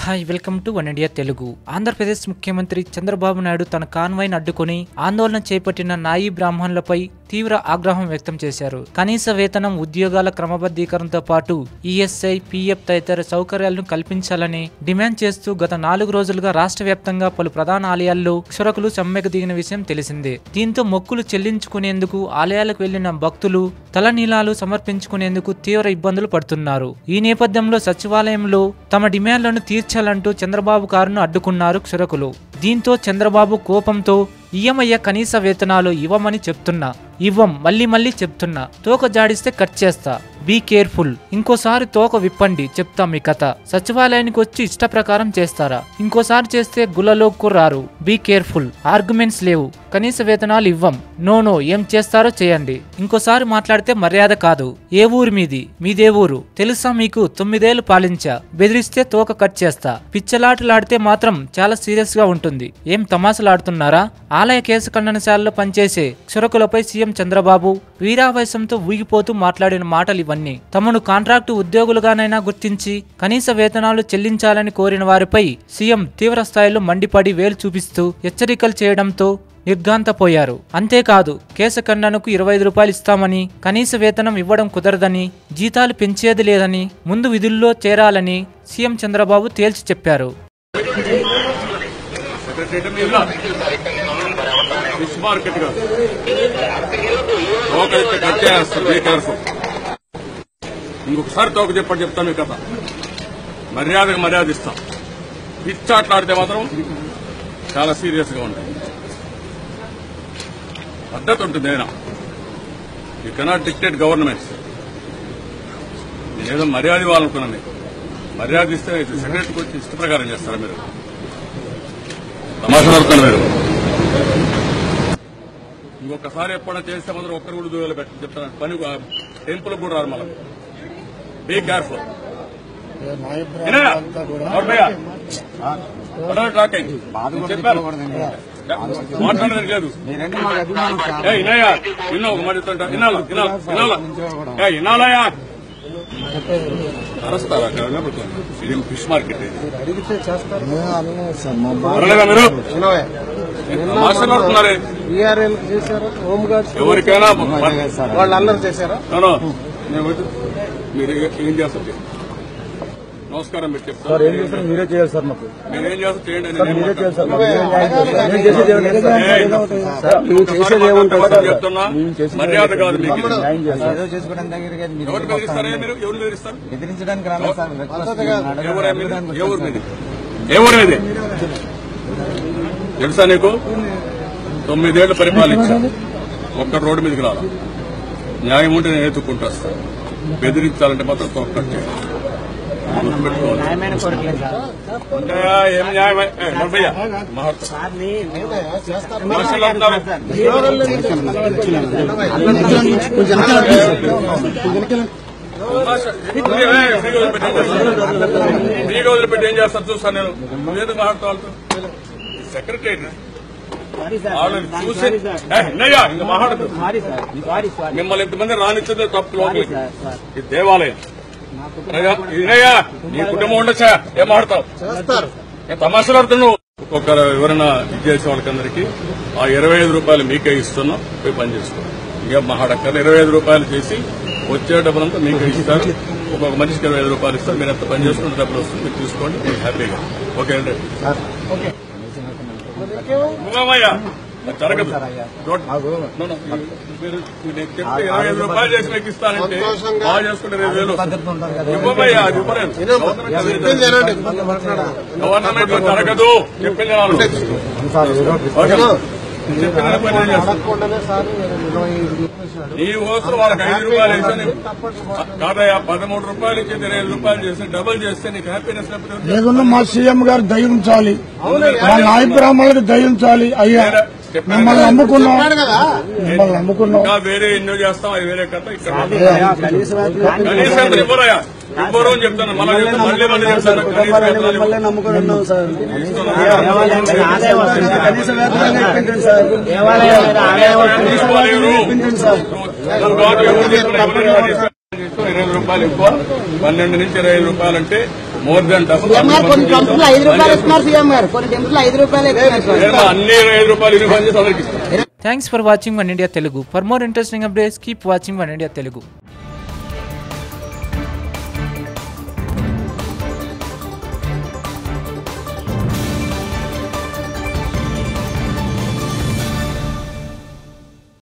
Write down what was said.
Hi welcome to one India Telugu Andhra Pradesh ముఖ్యమంత్రి చంద్రబాబు నాయుడు తన కాన్వాయ్ని అడ్డుకొని ఆందోళన చేపట్టిన నాయి బ్రాహ్మణులపై తీవ్ర ఆగ్రహం వ్యక్తం చేశారు కనీస వేతనం ఉద్యోగాల క్రమబద్ధీకరణతో పాటు ఈఎస్ఐ పీఎఫ్ తదితర సౌకర్యాలను కల్పించాలని డిమాండ్ చేస్తూ గత నాలుగు రోజులుగా రాష్ట్ర వ్యాప్తంగా పలు ప్రధాన ఆలయాల్లో క్షురకులు సమ్మెకు దిగిన విషయం తెలిసిందే దీంతో మొక్కులు చెల్లించుకునేందుకు ఆలయాలకు వెళ్లిన భక్తులు తలనీలాలు సమర్పించుకునేందుకు తీవ్ర ఇబ్బందులు పడుతున్నారు ఈ నేపథ్యంలో సచివాలయంలో తమ డిమాండ్లను తీర్చాలంటూ చంద్రబాబు కారును అడ్డుకున్నారు క్షురకులు దీంతో చంద్రబాబు కోపంతో ఇయ్యమయ్య కనీస వేతనాలు ఇవ్వమని చెప్తున్నా ఇవ్వం మళ్ళీ మళ్ళీ చెప్తున్నా తోక జాడిస్తే కట్ చేస్తా బీ కేర్ఫుల్ ఇంకోసారి తోక విప్పండి చెప్తా మీ కథ సచివాలయానికి వచ్చి ఇష్ట ప్రకారం చేస్తారా ఇంకోసారి చేస్తే గుల్లలోకి రారు బీ కేర్ఫుల్ ఆర్గ్యుమెంట్స్ లేవు కనీస వేతనాలు ఇవ్వం నో నో ఏం చేస్తారో చేయండి ఇంకోసారి మాట్లాడితే మర్యాద కాదు ఏ ఊరు మీది మీదే ఊరు తెలుసా మీకు తొమ్మిదేళ్లు పాలించా బెదిరిస్తే తోక కట్ చేస్తా పిచ్చలాటలాడితే మాత్రం చాలా సీరియస్ గా ఉంటుంది ఏం తమాసలాడుతున్నారా ఆలయ కేసు ఖండనశాలలో పనిచేసే క్షురకులపై సీఎం చంద్రబాబు వీరావేశంతో ఊగిపోతూ మాట్లాడిన మాటలు ఇవన్నీ తమను కాంట్రాక్టు ఉద్యోగులుగానైనా గుర్తించి కనీస వేతనాలు చెల్లించాలని కోరిన వారిపై సీఎం తీవ్ర స్థాయిలో మండిపడి వేలు చూపిస్తూ హెచ్చరికలు చేయడంతో నిర్ఘాంతపోయారు అంతేకాదు కేశఖండనకు ఇరవై ఐదు రూపాయలు ఇస్తామని కనీస వేతనం ఇవ్వడం కుదరదని జీతాలు పెంచేది లేదని ముందు విధుల్లో చేరాలని సీఎం చంద్రబాబు తేల్చి చెప్పారు ఫిష్ మార్కెట్ కాదు తోక అయితే కట్టేస్తారు బీ కేర్ఫుల్ ఇంకొకసారి తోక చెప్పండి చెప్తాను మీ కథ మర్యాదకు మర్యాద ఇస్తాం పిచ్చాట్లాడితే మాత్రం చాలా సీరియస్ గా ఉంటుంది పద్ధతి ఉంటుంది అయినా యూ కెనాట్ డిక్టేట్ గవర్నమెంట్స్ నేనేదో మర్యాద ఇవ్వాలనుకున్నాను మీకు. మర్యాద ఇస్తే సెక్రటరీకి వచ్చి ఇష్ట ప్రకారం చేస్తారా మీరు తమాషాడుతున్నారు మీరు ఇంకొకసారి ఎప్పుడైనా చేస్తే మాత్రం ఒక్కరు కూడా దూరాలు పెట్టి చెప్తాను పని టెంపుల్ కూడా రారు మళ్ళీ బీ కేర్ఫుల్ చెప్పాను మాట్లాడడానికి లేదు మీరంటే మాకు అభిమానం సార్ ఏ ఇనయా ఇన్న ఒక మాట చెప్తుంటా ఇనాల ఇనాల ఇనాల ఏ ఇనాలయా అరస్తారా ఇది ఫిష్ మార్కెట్ ఇది. అడిగితే చేస్తారు పర్లేదా మీరు మాట్లాడుతున్నారే బీఆర్ఎల్ చేశారు హోమ్ గార్డ్స్ ఎవరికైనా వాళ్ళు అందరూ చేశారా నో, నో. నేను వద్దు. మీరు ఏం చేస్తారు నమస్కారం మీరు చెప్తారు ఏం చేస్తారు మీరే చేయాలి సార్ మాకు మీరు ఏం చేస్తారు చేయండి అని నేను మీరే చేయాలి సార్ మాట్లాడను. మాకు. మేము చేసేది ఏముంది సార్? ఏయ్, సార్ మేము చేసేది ఏముంటుంది సార్? చెప్తున్నా మేము చేసేది మర్యాద కాదు మీకు ఇది. న్యాయం చేయాలి సార్. ఏదో చేసుకోవడం దగ్గర కానీ మీరు ఎవరు బెదిరిస్తారే మీరు ఎవరు బెదిరిస్తారు బెదిరించడానికి రాలేదు సార్ ఎవరు మీది? ఏ ఊరు మీది ఏ ఊరు మీది తెలుసా నీకు తొమ్మిదేళ్లు పరిపాలించా ఒక్క రోడ్డు మీదకి రాలా న్యాయం ఉంటే నేను ఎత్తుకుంటా వస్తాను బెదిరించాలంటే మాత్రం తొక్కట్ చేయాలి గుర్తుపెట్టుకోవాలి న్యాయమైన కోరికలేదు సార్ ఉంటాయా? ఏం న్యాయం ఏ, నలభయ్య, మహర్త. మనుషులు అంటారు. ఏ, ఏ, ఫ్రీగా వదిలిపెట్టి ఏం చేస్తారు? ఫ్రీగా వదిలిపెట్టి ఏం చేస్తారు చూస్తాను నేను లేదు మాట్లాడుతూ వాళ్ళతో సెక్రటరీ వాళ్ళని చూసి ఏ, ఇన్నయ్యా, ఇంక మాట్లాడదు మిమ్మల్ని ఇంతమంది రానిచ్చిందే తప్పు లోపలికి ఇది దేవాలయం అయ్యా, ఇన్నయ్యా నీ కుటుంబం ఉండొచ్చా ఏం మాడతావు ఏం తమాషాలు ఆడుతున్నావు ఒక్కొక్కరు ఎవరైనా ఇది చేసే వాళ్ళకందరికీ ఆ ఇరవై ఐదు రూపాయలు మీకే ఇస్తున్నాం పోయి పని చేసుకో ఇక మహాడక్కర్ ఇరవై ఐదు రూపాయలు చేసి వచ్చే డబ్బులంతా మీకే ఇస్తారు ఒక్కొక్క మనిషికి ఇరవై ఐదు రూపాయలు ఇస్తారు మీరు ఎంత పని చేసుకుంటే డబ్బులు వస్తుంది మీరు తీసుకోండి మీరు హ్యాపీగా ఓకే అండి నువ్వేమయ్యా అది జరగదు రోడ్- No, no, మీరు మీరు నేను చెప్తే ఇరవై ఐదు రూపాయలు చేసి మీకు ఇస్తానంటే బాగా చేసుకుంటే ఇరవై వేలు వస్తుంది. ఇవ్వమయ్యా అది ఇవ్వలేదు గవర్నమెంట్ లో జరగదు చెప్పింది వినాలి. ఓకే. చెప్పిన పని నేను చేస్తాను. సార్ ఇరవై ఐదు చెప్పేశాడు నీ కోసం వాళ్ళకి ఐదు రూపాయలు వేస్తే నీకు- కాదయ్యా పదమూడు రూపాయలు ఇచ్చి ఇరవై ఐదు రూపాయలు చేస్తే డబుల్ చేస్తే నీకు హ్యాపీనెస్ లేకపోతే లేకుండా మా సీఎం గారు దయించాలి మా నాయ బ్రాహ్మణులకు దయించాలి అయ్యా మిమ్మల్ని నమ్ముకున్నాం మిమ్మల్ని నమ్ముకున్నాం ఇంకా వేరే ఎన్నో చేస్తాం అది వేరే కథ ఇక్కడ కనీసం ఎంత ఇవ్వరయ్యా ఇవ్వరు అని చెప్తాను మళ్ళీ చెప్తాను మళ్ళీ మళ్ళీ చెప్తాను కనీస వేతనాలు ఇవ్వరు. నమ్ముకుని ఉన్నాం సార్ ఇరవై రూపాయలు ఎక్కువ పన్నెండు నుంచి ఇరవై ఐదు రూపాయలు అంటే మోర్ దెన్ సీఎం గారు కొన్ని టెంపుల్ ఐదు రూపాయలు ఇస్తున్నారు సీఎం గారు కొన్ని టెంపుల్ ఐదు రూపాయలు ఇస్తున్నారు సార్. అన్ని ఐదు రూపాయలు యూనిఫామ్ చేసి అందరికి ఇస్తాం thanks for watching one India Telugu for more interesting updates keep watching one India Telugu